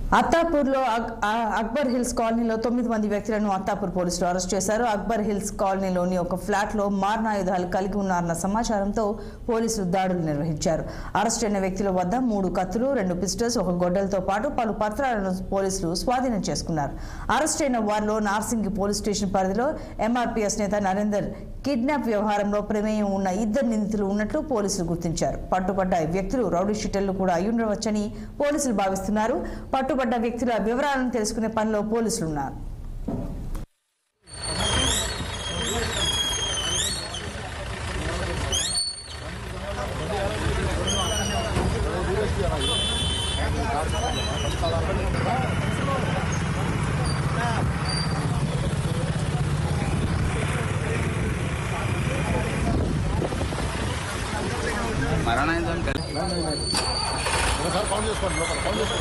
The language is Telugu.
అత్తాపూర్లో అక్- ఆ- అక్బర్ హిల్స్ కాలనీలో తొమ్మిది మంది వ్యక్తులను అత్తాపూర్ పోలీసులు అరెస్ట్ చేశారు అక్బర్ హిల్స్ కాలనీలోని ఒక ఫ్లాట్ లో మారణాయుధాలు కలిగి ఉన్నారన్న సమాచారంతో పోలీసులు దాడులు నిర్వహించారు అరెస్ట్ అయిన వ్యక్తుల వద్ద మూడు కత్తులు రెండు పిస్టల్స్ ఒక గొడ్డలతో పాటు పలు పత్రాలను పోలీసులు స్వాధీనం చేసుకున్నారు అరెస్ట్ అయిన వారిలో నార్సింగి పోలీస్ స్టేషన్ పరిధిలో ఎంఆర్పీఎస్ నేత నరేందర్ కిడ్నాప్ వ్యవహారంలో ప్రమేయం ఉన్న ఇద్దరు నిందితులు ఉన్నట్లు పోలీసులు గుర్తించారు పట్టుబడ్డ ఈ వ్యక్తులు రౌడీ షీటర్లు కూడా అయ్యుండవచ్చని పోలీసులు భావిస్తున్నారు పట్టుబడ్డ వ్యక్తుల వివరాలను తెలుసుకునే పనిలో పోలీసులు ఉన్నారు మరణాయుధం కలిసి ఒకసారి కౌంట్ చేసుకోండి లోపల కౌంట్ చేసుకోండి